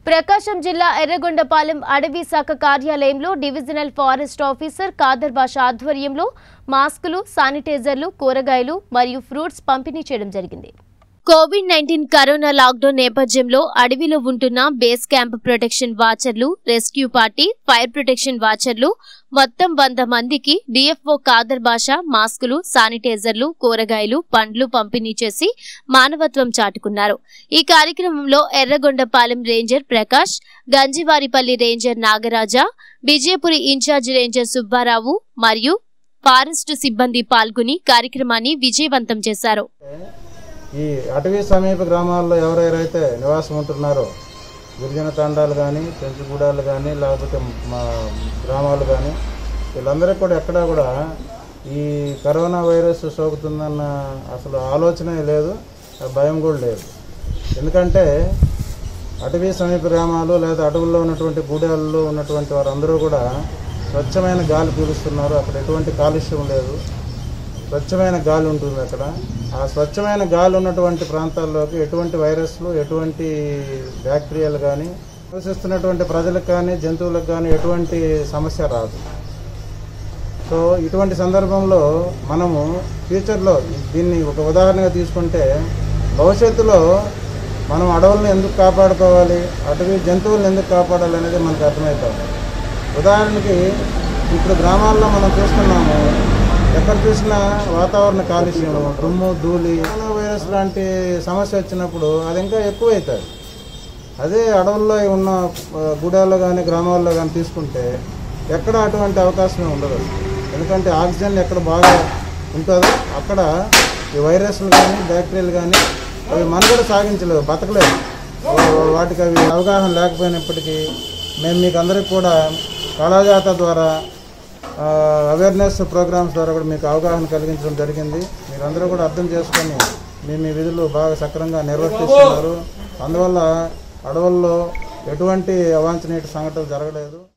ప్రకాశం జిల్లా ఎర్రగొండపాలెం అడవి శాఖ కార్యాలయంలో డివిజనల్ ఫారెస్ట్ ఆఫీసర్ కాదర్ బాష ఆధ్వర్యంలో మాస్కులు శానిటైజర్లు కూరగాయలు మరియు ఫ్రూట్స్ పంపిణీ చేయడం జరిగింది కోవిడ్ నైన్టీన్ కరోనా లాక్డౌన్ నేపథ్యంలో అడవిలో ఉంటున్న బేస్ క్యాంప్ ప్రొటెక్షన్ వాచర్లు రెస్క్యూ పార్టీ ఫైర్ ప్రొటెక్షన్ వాచర్లు మొత్తం వంద మందికి డిఎఫ్ఓ కాదర్ భాష మాస్కులు శానిటైజర్లు కూరగాయలు పండ్లు పంపిణీ చేసి మానవత్వం చాటుకున్నారు ఈ కార్యక్రమంలో Erragondapalem ranger Prakash Ganjivaripalli ranger Nagaraja Vijayapuri incharge ranger Subbarao మరియు ఫారెస్ట్ సిబ్బంది పాల్గొని కార్యక్రమాన్ని విజయవంతం చేశారు ఈ అటవీ సమీప గ్రామాల్లో ఎవరెవరైతే నివాసం ఉంటున్నారో గిరిజన తండాలు కానీ పెంచుగూడాలు కానీ లేకపోతే మా గ్రామాలు కానీ వీళ్ళందరికీ కూడా ఎక్కడా కూడా ఈ కరోనా వైరస్ సోకుతుందన్న అసలు ఆలోచనే లేదు ఆ భయం కూడా లేదు ఎందుకంటే అటవీ సమీప గ్రామాలు లేదా అడవుల్లో ఉన్నటువంటి గూడాల్లో ఉన్నటువంటి వారందరూ కూడా స్వచ్ఛమైన గాలి పీలుస్తున్నారు అక్కడ ఎటువంటి కాలుష్యం లేదు స్వచ్ఛమైన గాలి ఉంటుంది అక్కడ ఆ స్వచ్ఛమైన గాలి ఉన్నటువంటి ప్రాంతాల్లోకి ఎటువంటి వైరస్లు ఎటువంటి బ్యాక్టీరియాలు కానీ నివసిస్తున్నటువంటి ప్రజలకు కానీ జంతువులకు కానీ ఎటువంటి సమస్య రాదు సో ఇటువంటి సందర్భంలో మనము ఫ్యూచర్లో దీన్ని ఒక ఉదాహరణగా తీసుకుంటే భవిష్యత్తులో మనం అడవులను ఎందుకు కాపాడుకోవాలి అటవీ జంతువులను ఎందుకు కాపాడాలి అనేది మనకు అర్థమవుతుంది ఉదాహరణకి ఇప్పుడు గ్రామాల్లో మనం చూస్తున్నాము ఎక్కడ చూసినా వాతావరణ కాలుష్యం దుమ్ము ధూళి కరోనా వైరస్ లాంటి సమస్య వచ్చినప్పుడు అది ఇంకా ఎక్కువ అవుతుంది అదే అడవుల్లో ఉన్న ఆ, గూడాల్లో కానీ గ్రామాల్లో కానీ తీసుకుంటే ఎక్కడ అటువంటి అవకాశమే ఉండదు ఎందుకంటే ఆక్సిజన్ ఎక్కడ బాగా ఉంటుందో అక్కడ ఈ వైరస్లు కానీ బ్యాక్టీరియాలు కానీ అవి మనుగడ సాగించలేవు బతకలేవు వా- వాటికి అవి అవగాహన లేకపోయినప్పటికీ మేము మీకు అందరికి కూడా కళాజాత ద్వారా అవేర్నెస్ ప్రోగ్రామ్స్ ద్వారా కూడా మీకు అవగాహన కలిగించడం జరిగింది మీరందరూ కూడా అర్థం చేసుకొని మీ మీ విధులు బాగా సక్రమంగా నిర్వర్తిస్తున్నారు అందువల్ల అడవుల్లో ఎటువంటి అవాంఛనీయ సంఘటనలు జరగలేదు